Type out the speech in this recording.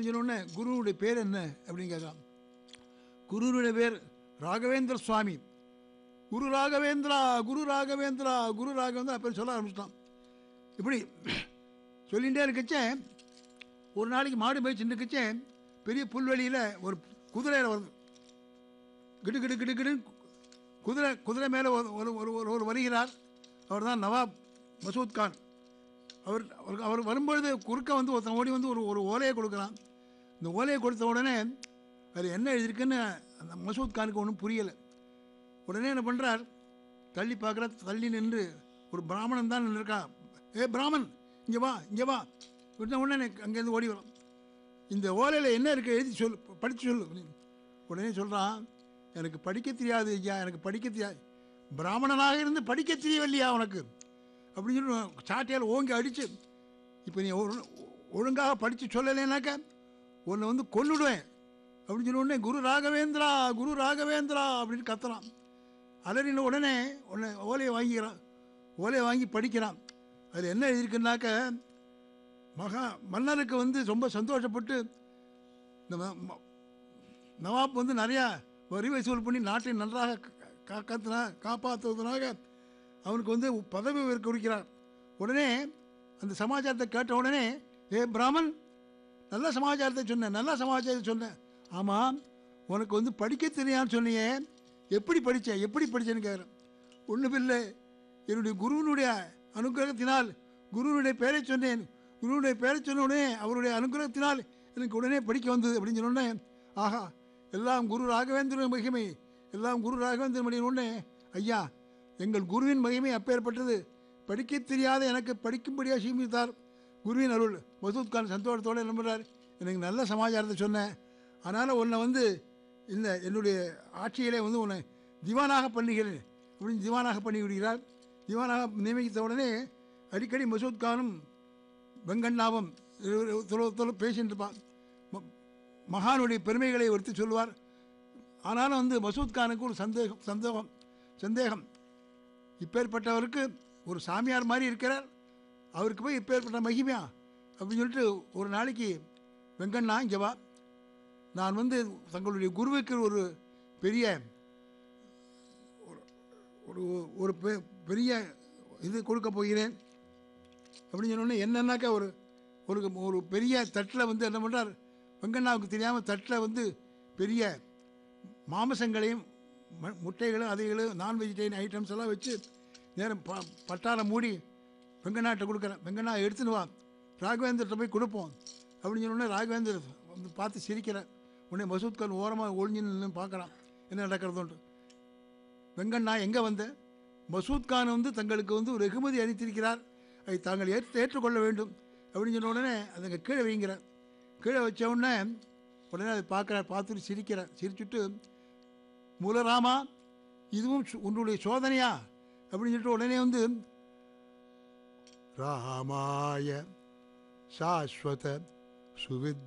அப்படின்னு சொன்ன உடனே குருவுடைய பேர் என்ன அப்படின்னு கேட்கலாம் குருவுடைய பேர் ராகவேந்திர சுவாமி குரு ராகவேந்திரா குரு ராகவேந்திரா குரு ராகவேந்திரா பேர் சொல்ல ஆரம்பிச்சிட்டான் இப்படி சொல்லிகிட்டே இருக்கச்சே ஒரு நாளைக்கு மாடு மேய்ச்சிட்டு இருக்கச்சே பெரிய புல்வெளியில் ஒரு குதிரையில் வருது கிடு கிடு கிடு கிடுன்னு குதிரை குதிரை மேலே ஒரு ஒரு ஒரு ஒரு ஒரு வருகிறார் அவர் தான் நவாப் மசூத் கான் அவர் அவர் அவர் வரும்பொழுது குறுக்க வந்து ஒருத்தன் ஓடி வந்து ஒரு ஒரு ஓலையை கொடுக்குறான் இந்த ஓலையை கொடுத்த உடனே அது என்ன எழுதியிருக்குன்னு அந்த மசூத் கானுக்கு ஒன்றும் புரியலை உடனே என்ன பண்ணுறார் தள்ளி பார்க்குற தள்ளி நின்று ஒரு பிராமணன் தான் நின்றுருக்கான் ஏ பிராமன் இங்கே வா இங்கே வா விட்ட உடனே அங்கேருந்து ஓடி வரும் இந்த ஓலையில் என்ன இருக்குது எழுதி சொல் படித்து சொல்லு அப்படின்னு. உடனே சொல்கிறான் எனக்கு படிக்க தெரியாது ஐயா எனக்கு படிக்க தெரியாது பிராமணனாக இருந்து படிக்க தெரியவில்லையா உனக்கு அப்படின்னு சொல்லி சாட்டையால் ஓங்கி அடித்து இப்போ நீ ஒழு- ஒழுங்காக படித்து சொல்லலைனாக்க உன்னை வந்து கொன்னுடுவேன் அப்படின்னு சொன்ன உடனே குரு ராகவேந்திரா குரு ராகவேந்திரா அப்படின்னு கத்துறான் அலறின உடனே உடனே ஓலையை வாங்கிக்கிறான் ஓலையை வாங்கி படிக்கிறான் அதில் என்ன எழுதியிருக்குன்னாக்க மகா மன்னருக்கு வந்து ரொம்ப சந்தோஷப்பட்டு இந்த ம- ம- நவாப் வந்து நிறையா வரி வசூல் பண்ணி நாட்டை நன்றாக கா- காத்தினா காப்பாற்றுவதனாக அவனுக்கு வந்து பதவி உயர்வு கொடுக்கிறார் உடனே அந்த சமாச்சாரத்தை கேட்ட உடனே ஏ பிராமன் நல்ல சமாச்சாரத்தை சொன்னேன் நல்ல சமாச்சாரத்தை சொன்னேன் ஆமாம் உனக்கு வந்து படிக்க தெரியான்னு சொன்னியே எப்படி படித்த எப்படி படித்தேன்னு கேட்குறேன் ஒன்றும் இல்லை என்னுடைய குருவினுடைய அனுகிரகத்தினால் குருவினுடைய பெயரை சொன்னேன் குருவுடைய பெயரை சொன்ன உடனே அவருடைய அனுகிரகத்தினால் எனக்கு உடனே படிக்க வந்தது அப்படின்னு சொன்ன உடனே ஆஹா எல்லாம் குரு ராகவேந்திர மகிமை எல்லாம் குரு ராகவேந்திர மகிமை உடனே ஐயா எங்கள் குருவின் மகிமை அப்பேற்பட்டது படிக்க தெரியாத எனக்கு படிக்கும்படியாக சீமித்தார் குருவின் அருள் மசூத் கான் சந்தோஷத்தோடு என்ன பண்ணுறார் எனக்கு நல்ல சமாச்சாரத்தை சொன்னேன் அதனால் உன்னை வந்து இந்த என்னுடைய ஆட்சியிலே வந்து உன்னை திவானாக பண்ணுகிறேன் அப்படின்னு திவானாக பண்ணி விடுகிறார் திவானாக நியமித்த உடனே அடிக்கடி மசூத் கானும் வெங்கண்ணாவும் இருவர் தொலை தொலை பேசிட்டு இருப்பான் ம- மகானுடைய பெருமைகளை எடுத்து சொல்லுவார் ஆனாலும் வந்து மசூத் கானுக்கு ஒரு சந்தேகம் சந்தேகம் சந்தேகம் இப்பேற்பட்டவருக்கு ஒரு சாமியார் மாதிரி இருக்கிறார் அவருக்கு போய் இப்பேற்பட்ட மகிமையா அப்படின்னு சொல்லிட்டு ஒரு நாளைக்கு வெங்கண்ணா இங்கே வா நான் வந்து தங்களுடைய குருவுக்கு ஒரு பெரிய ஒரு- ஒரு ஒரு பெ- பெரிய இது கொடுக்க போகிறேன் அப்படின்னு சொன்னோடனே என்னன்னாக்கா ஒரு ஒரு ஒரு பெரிய தட்டில் வந்து என்ன பண்ணுறார் வெங்கண்ணாவுக்கு தெரியாமல் தட்டில் வந்து பெரிய மாமிசங்களையும் ம- முட்டைகளும் அதைகளும் நான் வெஜிடேரியன் ஐட்டம்ஸ் எல்லாம் வச்சு நேரம் ப பட்டாரம் மூடி வெங்கண்ணாட்ட கொடுக்குறேன் வெங்கண்ணா எடுத்துன்னு வா ராகவேந்திரத்தை போய் கொடுப்போம் அப்படின்னு சொன்னோடனே ராகவேந்தர் வந்து பார்த்து சிரிக்கிறேன் உடனே மசூத் கான் ஓரமாக ஒளிஞ்சு நின்று பார்க்குறான் என்ன நடக்கிறதுன்ட்டு வெங்கண்ணா எங்கே வந்த மசூத் கான் வந்து தங்களுக்கு வந்து ஒரு வெகுமதி அளித்திருக்கிறார் அதை தாங்கள் ஏற்று ஏற்றுக்கொள்ள வேண்டும் அப்படின்னு சொன்ன உடனே அதுங்க கீழே வைங்கிறார் கீழே வச்ச உடனே உடனே அதை பார்க்குறார் பார்த்துட்டு சிரிக்கிறார் சிரிச்சுட்டு மூலராமா இதுவும் சு- உன்னுடைய சோதனையா அப்படின்னு சொல்லிட்டு உடனே வந்து ராமாய சாஸ்வத சுவித்